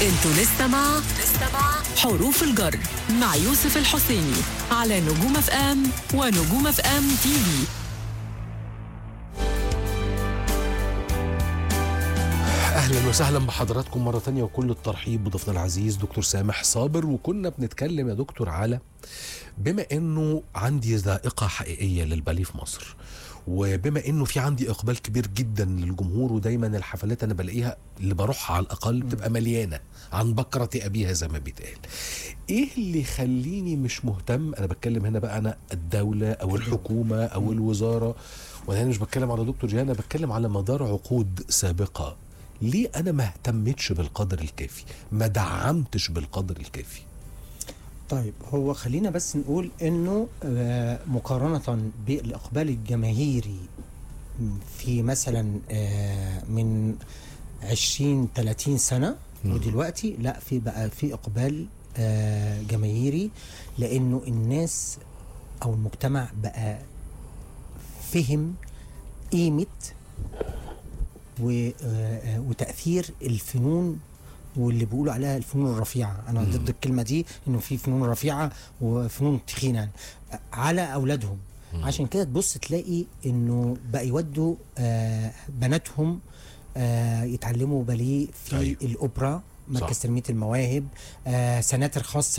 انتوا لسه مع حروف الجر مع يوسف الحسيني على نجوم اف ام ونجوم اف ام تي في اهلا وسهلا بحضراتكم مره تانية وكل الترحيب بضيفنا العزيز دكتور سامح صابر وكنا بنتكلم يا دكتور على بما انه عندي ذائقه حقيقيه للباليه في مصر وبما انه في عندي اقبال كبير جدا للجمهور ودايما الحفلات انا بلاقيها اللي بروحها على الاقل بتبقى مليانه عن بكره ابيها زي ما بيتقال ايه اللي يخليني مش مهتم انا بتكلم هنا بقى انا الدوله او الحكومه او الوزاره وانا مش بتكلم على دكتور جيهان انا بتكلم على مدار عقود سابقه ليه انا ما اهتمتش بالقدر الكافي ما دعمتش بالقدر الكافي طيب هو خلينا بس نقول انه آه، مقارنة بالاقبال الجماهيري في مثلا آه، من 20 30 سنة ودلوقتي لا في بقى في اقبال آه، جماهيري لانه الناس او المجتمع بقى فهم قيمة و- آه، وتأثير الفنون واللي بيقولوا عليها الفنون الرفيعة أنا ضد الكلمة دي إنه في فنون رفيعة وفنون تخينة يعني على أولادهم عشان كده تبص تلاقي إنه بقى يودوا آه، بناتهم آه، يتعلموا باليه في أيوة. الأوبرا صح. مركز تنمية المواهب آه، سناتر خاصة